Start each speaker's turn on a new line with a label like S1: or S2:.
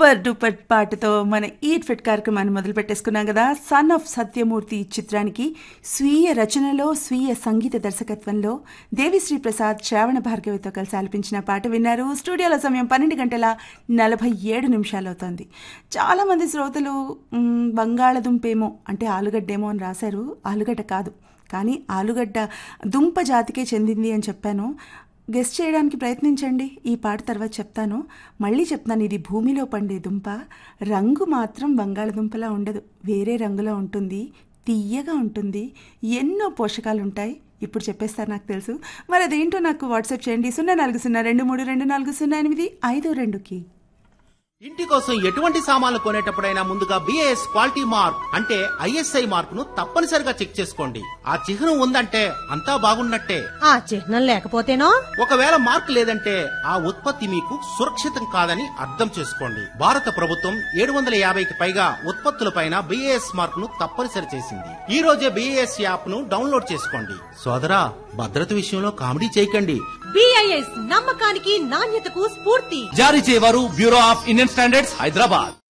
S1: super duper పాటతో మన eat fit కార్యక్రమాన్ని మొదలు పెట్టేసుకున్నాం కదా సన్ ఆఫ్ సత్యమూర్తి చిత్రానికి స్వీయ రచనలో స్వీయ సంగీత దర్శకత్వంలో దేవిశ్రీ ప్రసాద్ శ్రావణ భార్గవితో కలిసి ఆలపించిన పాట విన్నారు స్టూడియోలో సమయం పన్నెండు గంటల నలభై ఏడు నిమిషాలు అవుతోంది చాలామంది శ్రోతలు మ్, బంగాళదుంపేమో అంటే ఆలుగడ్డేమో అని రాశారు ఆలుగడ్డ కాదు కానీ ఆలుగడ్డ దుంప జాతికే చెందింది అని చెప్పాను గెస్ట్ చేయడానికి ప్రయత్నించండి ఈ పాట తర్వాత చెప్తాను మళ్ళీ చెప్తాను ఇది భూమిలో పండే దుంప రంగు మాత్రం బంగాళదుంపలా ఉండదు వేరే రంగులో ఉంటుంది తీయగా ఉంటుంది ఎన్నో పోషకాలు ఉంటాయి ఇప్పుడు చెప్పేస్తారు నాకు తెలుసు మరి అదేంటో నాకు వాట్సాప్ చేయండి సున్నా నాలుగు సున్నా రెండు మూడు రెండు నాలుగు సున్నా ఎనిమిది ఐదు రెండుకి
S2: ఇంటి కోసం ఎటువంటి సామాన్లు కొనేటప్పుడైనా ముందుగా బిఏఎస్ క్వాలిటీ మార్క్ అంటే ఐఎస్ఐ మార్క్ ను తప్పనిసరిగా చెక్ చేసుకోండి ఆ చిహ్నం ఉందంటే అంతా బాగున్నట్టే
S3: ఆ చిహ్నం లేకపోతేనో
S2: ఒకవేళ మార్క్ లేదంటే ఆ ఉత్పత్తి మీకు సురక్షితం కాదని అర్థం చేసుకోండి భారత ప్రభుత్వం ఏడు వందల యాభైకి పైగా ఉత్పత్తులపైన బిఏఎస్ మార్క్ ను తప్పనిసరి చేసింది ఈ రోజే బిఏఎస్ యాప్ ను డౌన్లోడ్ చేసుకోండి సోదరా భద్రత విషయంలో కామెడీ చేయకండి
S3: బిఐఎస్ నమ్మకానికి నాణ్యతకు స్ఫూర్తి
S4: జారీ చేయవారు bureau of Indian standards Hyderabad